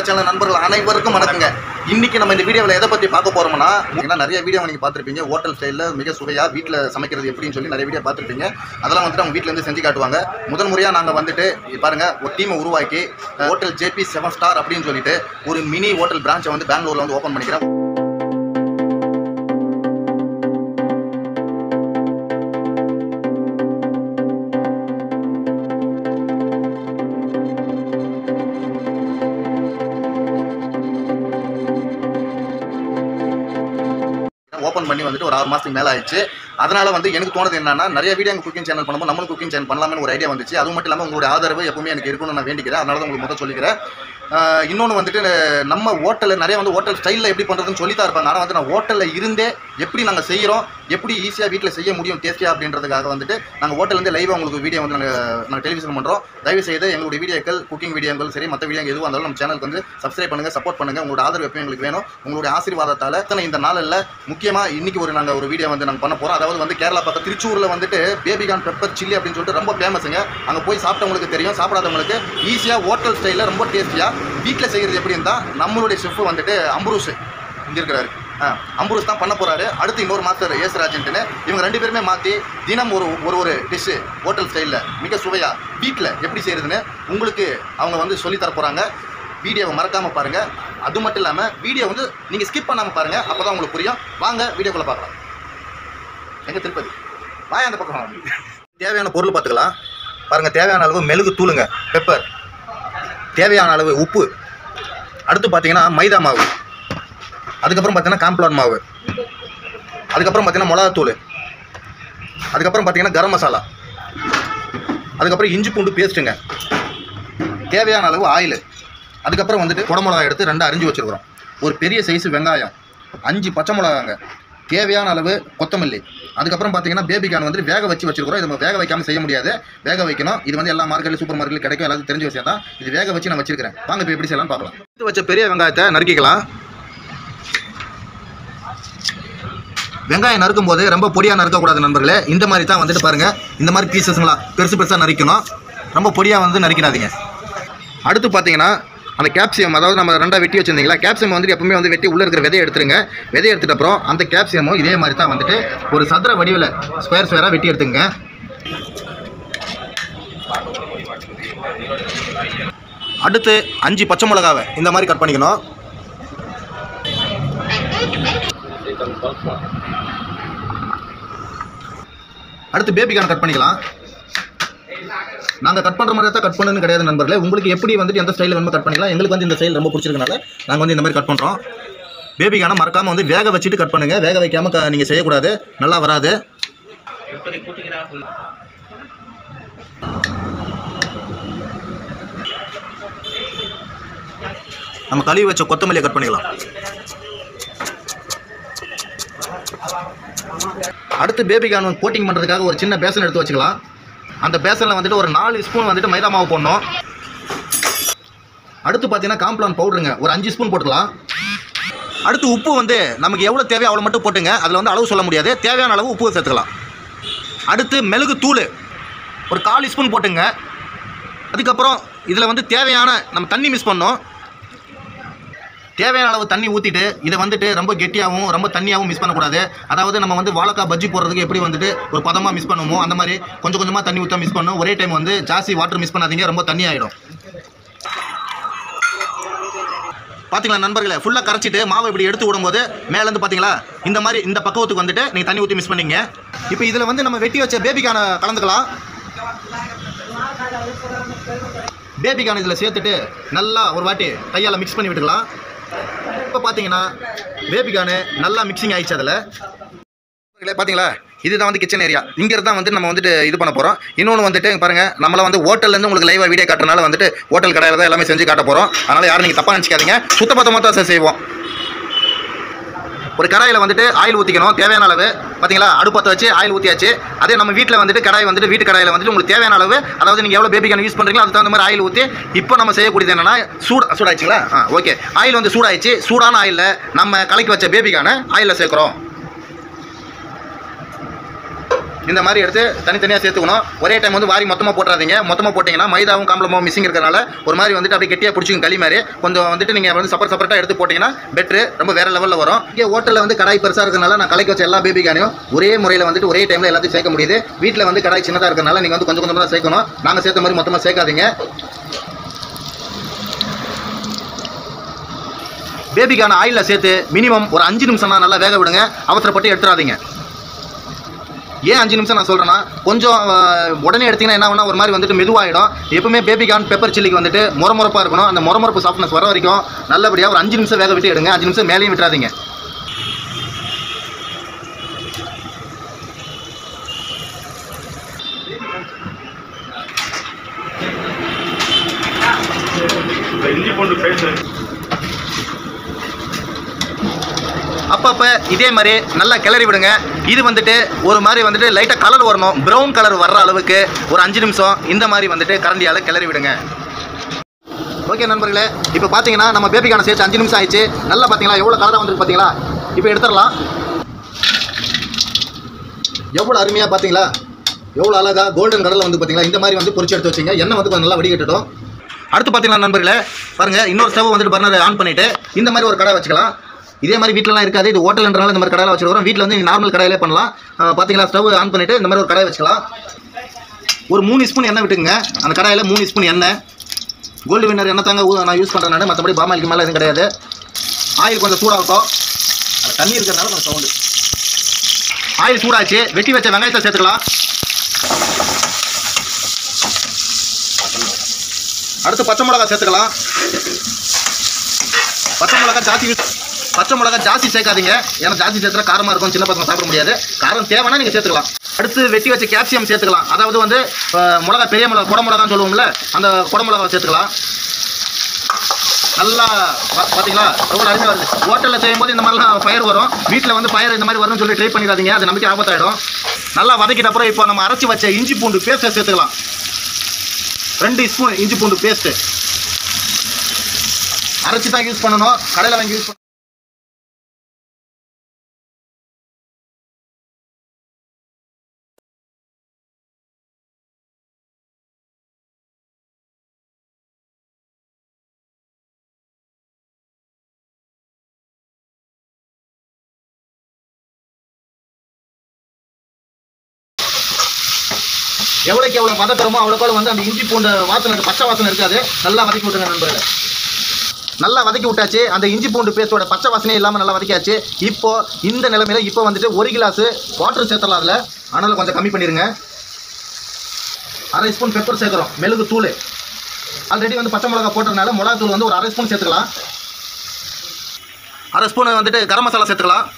Channel நண்பர்கள் அனைவருக்கும் வணக்கங்க இன்னைக்கு நம்ம இந்த வீடியோவில் எதை பற்றி பார்க்க போறோம்னா ஏன்னா நிறைய வீடியோ நீங்கள் பார்த்துருப்பீங்க ஹோட்டல் ஸ்டைலில் மிக சுவையாக வீட்டில் சமைக்கிறது எப்படின்னு சொல்லி நிறைய வீடியோ பார்த்துருப்பீங்க அதெல்லாம் வந்துட்டு அவங்க வீட்டில் இருந்து செஞ்சு காட்டுவாங்க முதல் முறையாக நாங்கள் வந்துட்டு இங்க பாருங்க ஒரு டீமை உருவாக்கி ஹோட்டல் ஜேபி செவன் ஸ்டார் அப்படின்னு சொல்லிட்டு ஒரு மினி ஹோட்டல் பிரான்ச்சை வந்து பெங்களூரில் வந்து ஓப்பன் பண்ணிக்கிறோம் ஓப்பன் பண்ணி வந்துட்டு ஒரு ஆறு மாதத்துக்கு மேலே ஆயிடுச்சு அதனால வந்து எனக்கு தோணுது என்னன்னா நிறைய வீடியோ எங்கள் குக்கிங் சேனல் பண்ணும்போது நம்மளும் குக்கிங் சேனல் பண்ணலாம்னு ஒரு ஐடியா வந்துச்சு அது மட்டும் இல்லாமல் உங்களுடைய ஆதரவு எப்பவுமே எனக்கு இருக்கணும்னு நான் வேண்டிக்கிறேன் அதனால தான் உங்களுக்கு முதல் சொல்லிக்கிறேன் இன்னொன்று வந்துட்டு நம்ம ஹோட்டலில் நிறைய வந்து ஹோட்டல் ஸ்டைலில் எப்படி பண்ணுறதுன்னு சொல்லி தான் இருப்பாங்க ஆனால் வந்து நான் ஹோட்டலில் இருந்தே எப்படி நாங்கள் செய்கிறோம் எப்படி ஈஸியாக வீட்டில் செய்ய முடியும் டேஸ்டியாக அப்படின்றதுக்காக வந்துட்டு நாங்கள் ஹோட்டல்லேருந்து லைவாக உங்களுக்கு வீடியோ வந்து நாங்கள் நாங்கள் டெலிவிஷன் பண்ணுறோம் தயவு செய்து எங்களுடைய வீடியோக்கள் குக்கிங் வீடியோக்கள் சரி மற்ற வீடியோ எதுவாக இருந்தாலும் நம்ம சேனலுக்கு வந்து சப்ஸ்கிரைப் பண்ணுங்கள் சப்போர்ட் பண்ணுங்கள் உங்களோட ஆதரவு எப்பயும் எங்களுக்கு வேணும் உங்களுடைய ஆசீர்வாதத்தால் இத்தனை இந்த நாளில் முக்கியமாக இன்னைக்கு ஒரு நாங்கள் ஒரு வீடியோ வந்து நாங்கள் பண்ண போகிறோம் அதாவது வந்து கேரளா பக்கம் திருச்சூரில் வந்துட்டு பேபிகான் பெப்பர் சில்லி அப்படின்னு சொல்லிட்டு ரொம்ப ஃபேமஸுங்க அங்கே போய் சாப்பிட்டவங்களுக்கு தெரியும் சாப்பிடாதவங்களுக்கு ஈஸியாக ஹோட்டல் ஸ்டைலில் ரொம்ப டேஸ்டியாக வீட்டில் செய்கிறது எப்படி இருந்தால் நம்மளுடைய செஃப் வந்துட்டு அம்புரூஸ் இங்கே இருக்கிறாரு ஆ அம்புரூஸ் தான் பண்ண போகிறாரு அடுத்து இன்னொரு மாஸ்டர் ஏசுராஜன்ட்டுன்னு இவங்க ரெண்டு பேருமே மாற்றி தினம் ஒரு ஒரு ஒரு டிஷ்ஷு ஹோட்டல் ஸ்டைலில் மிக சுவையாக வீட்டில் எப்படி செய்கிறதுன்னு உங்களுக்கு அவங்க வந்து சொல்லித் தர போகிறாங்க வீடியோவை மறக்காமல் பாருங்கள் அது மட்டும் இல்லாமல் வீடியோ வந்து நீங்கள் ஸ்கிப் பண்ணாமல் பாருங்கள் அப்போ தான் உங்களுக்கு புரியும் வாங்க வீடியோக்குள்ளே பார்க்கலாம் எங்கே திருப்பதி வாய அந்த பக்கம் வாங்க. தேவையான பொருள் பார்த்துக்கலாம் பாருங்கள் தேவையான அளவு மெழுகு தூளுங்க பெப்பர் தேவையான அளவு உப்பு அடுத்து பார்த்தீங்கன்னா மைதா மாவு அதுக்கப்புறம் பார்த்தீங்கன்னா காம்ப்ளான் மாவு அதுக்கப்புறம் பார்த்தீங்கன்னா மிளகாத்தூள் அதுக்கப்புறம் பார்த்தீங்கன்னா கரம் மசாலா அதுக்கப்புறம் இஞ்சி பூண்டு பேஸ்ட்டுங்க தேவையான அளவு ஆயில் அதுக்கப்புறம் வந்துட்டு குடமிளகா எடுத்து ரெண்டு அரிஞ்சு வச்சுருக்குறோம் ஒரு பெரிய சைஸ் வெங்காயம் அஞ்சு பச்சை மிளகாங்க தேவையான அளவு கொத்தமல்லி அதுக்கப்புறம் பார்த்தீங்கன்னா பேபிகான் வந்து வேக வச்சு வச்சிருக்கிறோம் இது நம்ம வேக வைக்காமல் செய்ய முடியாது வேக வைக்கணும் இது வந்து எல்லா மார்க்கெட்லையும் சூப்பர் மார்க்கெட்லையும் கிடைக்கும் எல்லாத்துக்கும் தெரிஞ்ச விஷயம் தான் இது வேக வச்சு நான் வச்சிருக்கிறேன் வாங்க இப்போ எப்படி செய்யலாம் பார்க்கலாம் எடுத்து வச்ச பெரிய வெங்காயத்தை நறுக்கிக்கலாம் வெங்காயம் நறுக்கும் போது ரொம்ப பொடியாக நறுக்கக்கூடாது நண்பர்களே இந்த மாதிரி தான் வந்துட்டு பாருங்கள் இந்த மாதிரி பீசஸ்ங்களா பெருசு பெருசாக நறுக்கணும் ரொம்ப பொடியாக வந்து நறுக்கிடாதீங்க அடுத்து பார்த்தீங்கன்னா அந்த கேப்சியம் அதாவது நம்ம ரெண்டாக வெட்டி வச்சிருந்தீங்களா கேப்சியம் வந்துட்டு எப்பவுமே வந்து வெட்டி உள்ளே இருக்கிற விதையை எடுத்துருங்க விதையை எடுத்துட்ட அப்புறம் அந்த கேப்சியமும் இதே மாதிரி தான் வந்துட்டு ஒரு சதுர வடிவில் ஸ்கொயர் ஸ்கொயராக வெட்டி எடுத்துங்க அடுத்து அஞ்சு பச்சை மிளகாவை இந்த மாதிரி கட் பண்ணிக்கணும் அடுத்து பேபிகான் கட் பண்ணிக்கலாம் நாங்கள் கட் பண்ணுற மாதிரி தான் கட் பண்ணணும்னு கிடையாது நண்பர்களே உங்களுக்கு எப்படி வந்துட்டு எந்த ஸ்டைலில் வேணுமோ கட் பண்ணிக்கலாம் எங்களுக்கு வந்து இந்த ஸ்டைல் ரொம்ப பிடிச்சிருக்கனால நாங்கள் வந்து இந்த மாதிரி கட் பண்ணுறோம் பேபிக்கான மறக்காமல் வந்து வேக வச்சுட்டு கட் பண்ணுங்கள் வேக வைக்காமல் க நீங்கள் செய்யக்கூடாது நல்லா வராது நம்ம கழுவி வச்ச கொத்தமல்லியை கட் பண்ணிக்கலாம் அடுத்து பேபிகான் கோட்டிங் பண்ணுறதுக்காக ஒரு சின்ன பேசன் எடுத்து வச்சுக்கலாம் அந்த பேசனில் வந்துட்டு ஒரு நாலு ஸ்பூன் வந்துட்டு மைதா மாவு போடணும் அடுத்து பார்த்தீங்கன்னா காம்ப்ளான் பவுடருங்க ஒரு அஞ்சு ஸ்பூன் போட்டுக்கலாம் அடுத்து உப்பு வந்து நமக்கு எவ்வளோ தேவையோ அவ்வளோ மட்டும் போட்டுங்க அதில் வந்து அளவு சொல்ல முடியாது தேவையான அளவு உப்பு சேர்த்துக்கலாம் அடுத்து மெழுகு தூள் ஒரு கால் ஸ்பூன் போட்டுங்க அதுக்கப்புறம் இதில் வந்து தேவையான நம்ம தண்ணி மிஸ் பண்ணோம் தேவையான அளவு தண்ணி ஊற்றிட்டு இதை வந்துட்டு ரொம்ப கெட்டியாகவும் ரொம்ப தண்ணியாகவும் மிஸ் பண்ணக்கூடாது அதாவது நம்ம வந்து வாழைக்காய் பஜ்ஜி போடுறதுக்கு எப்படி வந்துட்டு ஒரு பதமாக மிஸ் பண்ணுமோ அந்த மாதிரி கொஞ்சம் கொஞ்சமாக தண்ணி ஊற்ற மிஸ் பண்ணும் ஒரே டைம் வந்து ஜாஸ்தி வாட்டர் மிஸ் பண்ணாதீங்க ரொம்ப தண்ணி ஆகிடும் பார்த்தீங்களா நண்பர்களே ஃபுல்லாக கரைச்சிட்டு மாவை இப்படி எடுத்து விடும்போது மேலேருந்து பார்த்தீங்களா இந்த மாதிரி இந்த பக்குவத்துக்கு வந்துட்டு நீங்கள் தண்ணி ஊற்றி மிஸ் பண்ணீங்க இப்போ இதில் வந்து நம்ம வெட்டி வச்ச பேபிக்கான கலந்துக்கலாம் பேபிக்கான இதில் சேர்த்துட்டு நல்லா ஒரு வாட்டி கையால் மிக்ஸ் பண்ணி விட்டுக்கலாம் இப்போ பார்த்தீங்கன்னா பேபிகானு நல்லா மிக்சிங் ஆயிடுச்சு அதில் பார்த்தீங்களா இதுதான் வந்து கிச்சன் ஏரியா இங்கிறது தான் வந்து நம்ம வந்துட்டு இது பண்ண போகிறோம் இன்னொன்று வந்துட்டு பாருங்க நம்மள வந்து ஹோட்டல்லேருந்து உங்களுக்கு லைவாக வீடியோ காட்டுறதுனால வந்துட்டு ஹோட்டல் கடையில் தான் எல்லாமே செஞ்சு காட்ட போகிறோம் அதனால் யாரும் நீங்கள் தப்பாக நினச்சிக்காதீங்க சுத்தபத்தமாக தான் சார் செய்வோம் ஒரு கடாயில் வந்துட்டு ஆயில் ஊற்றிக்கணும் தேவையான அளவு பார்த்தீங்களா அடுப்பத்தை வச்சு ஆயில் ஊற்றியாச்சு அதே நம்ம வீட்டில் வந்துட்டு கடாய் வந்துட்டு வீட்டு கடாயில் வந்துட்டு உங்களுக்கு தேவையான அளவு அதாவது நீங்கள் எவ்வளோ பேபிக்கான யூஸ் பண்ணுறீங்களோ அதுக்கு தகுந்த மாதிரி ஆயில் ஊற்றி இப்போ நம்ம செய்யக்கூடியது என்னன்னா சூடு சூடாயிடுச்சுங்களா ஆ ஓகே ஆயில் வந்து சூடாயிடுச்சு சூடான ஆயிலில் நம்ம கலக்கி வச்ச பேபிக்கான ஆயிலில் சேர்க்குறோம் இந்த மாதிரி எடுத்து தனித்தனியாக சேர்த்துக்கணும் ஒரே டைம் வந்து வாரி மொத்தமாக போட்டுறாதீங்க மொத்தமாக போட்டிங்கன்னா மைதாவும் காம்பளமும் மிஸ்ஸிங் இருக்கிறனால ஒரு மாதிரி வந்துட்டு அப்படியே கெட்டியாக பிடிச்சிக்கும் களி மாதிரி கொஞ்சம் வந்துட்டு நீங்கள் வந்து செப்பரேட் செப்பரேட்டாக எடுத்து போட்டிங்கன்னா பெட்ரு ரொம்ப வேறு லெவலில் வரும் இங்கே ஹோட்டலில் வந்து கடாய் பெருசாக இருக்கிறனால நான் கலைக்கு வச்ச எல்லா பேபிக்கானையும் ஒரே முறையில் வந்துட்டு ஒரே டைமில் எல்லாத்தையும் சேர்க்க முடியுது வீட்டில் வந்து கடாய் சின்னதாக இருக்கிறனால நீங்கள் வந்து கொஞ்சம் கொஞ்சமாக தான் சேர்க்கணும் நாங்கள் சேர்த்த மாதிரி மொத்தமாக சேர்க்காதீங்க பேபிக்கான ஆயிலில் சேர்த்து மினிமம் ஒரு அஞ்சு நிமிஷம் தான் நல்லா வேக விடுங்க அவசரப்பட்டு எடுத்துடாதீங்க ஏன் அஞ்சு நிமிஷம் நான் சொல்கிறேன்னா கொஞ்சம் அஹ், உடனே எடுத்தீங்கன்னா என்ன ஆகும்னா ஒரு மாதிரி வந்துட்டு மெதுவாகிடும் எப்பவுமே பேபிகான் பெப்பர் சில்லிக்கு வந்துட்டு முறமுறப்பாக இருக்கணும் அந்த முறமுறப்பு சாஃப்ட்னஸ் வர வரைக்கும் நல்லபடியாக ஒரு அஞ்சு நிமிஷம் வேக விட்டு எடுங்க அஞ்சு நிமிஷம் மேலேயும் விட்டுறாதீங்க இஞ்சி பூண்டு பேஸ்ட் அப்பப்போ இதே மாதிரி நல்லா கிளறி விடுங்க இது வந்துட்டு ஒரு மாதிரி வந்துட்டு லைட்டாக கலர் வரணும் ப்ரௌன் கலர் வர்ற அளவுக்கு ஒரு அஞ்சு நிமிஷம் இந்த மாதிரி வந்துட்டு கரண்டியால் கிளறி விடுங்க ஓகே நண்பர்களே இப்போ பார்த்தீங்கன்னா நம்ம பேபிக்கான சேர்த்து அஞ்சு நிமிஷம் ஆயிடுச்சு நல்லா பார்த்தீங்களா எவ்வளோ கலராக வந்துருக்கு பார்த்தீங்களா இப்போ எடுத்துடலாம் எவ்வளோ அருமையாக பார்த்தீங்களா எவ்வளோ அழகாக கோல்டன் கலரில் வந்து பார்த்தீங்களா இந்த மாதிரி வந்து பொரிச்சு எடுத்து வச்சிங்க எண்ணெய் வந்து கொஞ்சம் நல்லா வடிகட்டட்டும் அடுத்து பார்த்தீங்கன்னா நண்பர்களே பாருங்கள் இன்னொரு ஸ்டவ் வந்துட்டு பர்னர் ஆன் பண்ணிவிட்டு இந்த மாதிரி ஒரு கடை வச்சுக்கலாம் இதே மாதிரி வீட்டிலலாம் இருக்காது இது ஹோட்டல்ன்றனால இந்த மாதிரி கடையில் வச்சுருக்கோம் வீட்டில் வந்து நார்மல் கடையிலே பண்ணலாம் அஹ் பார்த்தீங்களா ஸ்டவ் ஆன் பண்ணிவிட்டு இந்த மாதிரி ஒரு கடாய் வச்சுக்கலாம் ஒரு மூணு ஸ்பூன் எண்ணெய் விட்டுங்க அந்த கடாயில் மூணு ஸ்பூன் எண்ணெய் கோல்டு வின்னர் எண்ணெய் தாங்க ஊ- நான் யூஸ் பண்ணுறேன் மற்றபடி பாமாயிலுக்கு மேலே எதுவும் கிடையாது ஆயில் கொஞ்சம் சூடாகட்டும் அது தண்ணி இருக்கிறதுனால கொஞ்சம் சவுண்டு ஆயில் சூடாச்சு வெட்டி வச்ச வெங்காயத்தை சேர்த்துக்கலாம் அடுத்து பச்சை மிளகா சேர்த்துக்கலாம் பச்சை மிளகா ஜாஸ்தி யூஸ் பச்சை மிளகா ஜாஸ்தி சேர்க்காதீங்க ஏன்னா ஜாஸ்தி சேர்த்துற காரமாக இருக்கும் சின்ன பசங்க சாப்பிட முடியாது காரம் தேவைன்னா நீங்கள் சேர்த்துக்கலாம் அடுத்து வெட்டி வச்ச கேப்சியம் சேர்த்துக்கலாம் அதாவது வந்து அஹ், மிளகா பெரிய மிளகா குட மிளகான்னு சொல்லுவோம்ல அந்த குட மிளகா சேர்த்துக்கலாம் நல்லா பா- பாத்தீங்களா எவ்வளோ அருமையாக வருது ஹோட்டலில் செய்யும்போது இந்த மாதிரிலாம் ஃபயர் வரும் வீட்டில் வந்து ஃபயர் இந்த மாதிரி வரும்னு சொல்லி ட்ரை பண்ணிடாதீங்க அது நமக்கு ஆபத்தாயிடும் நல்லா வதக்கிட்ட அப்புறம் இப்போ நம்ம அரைச்சி வச்ச இஞ்சி பூண்டு பேஸ்ட்டை சேர்த்துக்கலாம் ரெண்டு ஸ்பூன் இஞ்சி பூண்டு பேஸ்ட்டு அரைச்சி தான் யூஸ் பண்ணணும் கடையில் வாங்கி யூஸ் பண்ண எவ்வளோக்கு எவ்வளோ வதக்குறோமோ அவ்வளோக்கு வந்து அந்த இஞ்சி பூண்டு வாசனை இருக்கு, பச்சை வாசனை இருக்காது நல்லா வதக்கி விட்டுங்க நண்பர்களே நல்லா வதக்கி விட்டாச்சு அந்த இஞ்சி பூண்டு பேஸ்டோட பச்சை வாசனையே இல்லாமல் நல்லா வதக்கியாச்சு இப்போ இந்த நிலைமையில இப்போ வந்துட்டு ஒரு கிளாஸ் வாட்டர் சேர்த்தலாம் அதில் ஆனாலும் கொஞ்சம் கம்மி பண்ணிடுங்க அரை ஸ்பூன் பெப்பர் சேர்க்குறோம் மெழுகு தூள் ஆல்ரெடி வந்து பச்சை மிளகா போட்டதுனால மிளகா தூள் வந்து ஒரு அரை ஸ்பூன் சேர்த்துக்கலாம் அரை ஸ்பூன் வந்துட்டு கரம் மசாலா சேர்த்துக்கலாம்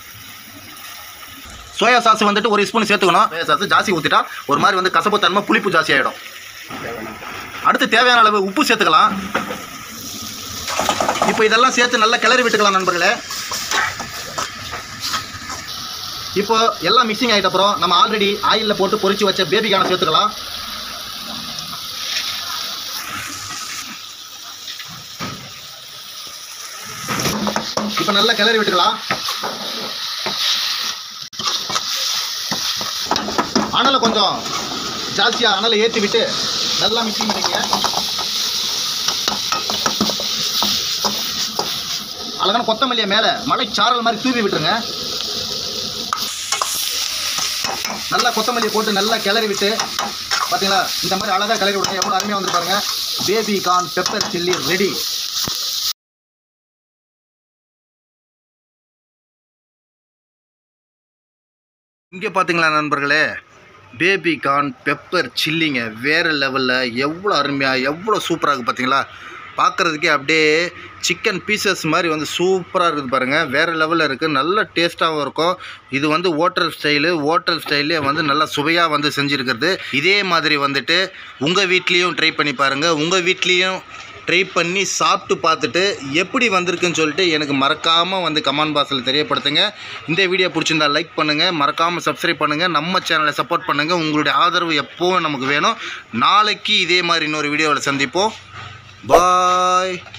சோயா சாஸ் வந்துட்டு ஒரு ஸ்பூன் சேர்த்துக்கணும் சோயா சாஸ் ஜாஸ்தி ஊற்றிட்டா ஒரு மாதிரி வந்து கசப்பு தன்மை புளிப்பு ஜாஸ்தி ஆகிடும் அடுத்து தேவையான அளவு உப்பு சேர்த்துக்கலாம் இப்போ இதெல்லாம் சேர்த்து நல்லா கிளறி விட்டுக்கலாம் நண்பர்களே இப்போ எல்லாம் மிக்சிங் ஆகிட்ட அப்புறம் நம்ம ஆல்ரெடி ஆயிலில் போட்டு பொரிச்சு வச்ச பேபிக்கான சேர்த்துக்கலாம் இப்போ நல்லா கிளறி விட்டுக்கலாம் அனலை கொஞ்சம் ஜாஸ்தியாக அனலை ஏற்றி விட்டு நல்லா மிக்சிங் பண்ணிக்கங்க அழகான கொத்தமல்லியை மேலே மலை சாரல் மாதிரி தூவி விட்டுருங்க நல்லா கொத்தமல்லியை போட்டு நல்லா கிளறி விட்டு பார்த்தீங்களா இந்த மாதிரி அழகாக கிளறி விடுங்க எவ்வளோ அருமையாக வந்து பாருங்க baby corn pepper chilli ready இங்கே பார்த்தீங்களா நண்பர்களே பேபி கார்ன் பெப்பர் சில்லிங்க வேறு லெவலில் எவ்வளோ அருமையாக எவ்வளோ சூப்பராக இருக்குது பார்த்தீங்களா பார்க்குறதுக்கே அப்படியே சிக்கன் பீசஸ் மாதிரி வந்து சூப்பராக இருக்குது பாருங்கள் வேறு லெவலில் இருக்குது நல்ல டேஸ்ட்டாகவும் இருக்கும் இது வந்து ஓட்டல் ஸ்டைலு ஓட்டல் ஸ்டைல்லே வந்து நல்லா சுவையாக வந்து செஞ்சுருக்கிறது இதே மாதிரி வந்துட்டு உங்கள் வீட்லேயும் ட்ரை பண்ணி பாருங்கள் உங்கள் வீட்லேயும் ட்ரை பண்ணி சாப்பிட்டு பார்த்துட்டு எப்படி வந்திருக்குன்னு சொல்லிட்டு எனக்கு மறக்காமல் வந்து கமெண்ட் பாக்ஸில் தெரியப்படுத்துங்க இந்த வீடியோ பிடிச்சிருந்தா லைக் பண்ணுங்கள் மறக்காமல் சப்ஸ்கிரைப் பண்ணுங்கள் நம்ம சேனலை சப்போர்ட் பண்ணுங்கள் உங்களுடைய ஆதரவு எப்போவும் நமக்கு வேணும் நாளைக்கு இதே மாதிரி இன்னொரு வீடியோவில் சந்திப்போம் பாய்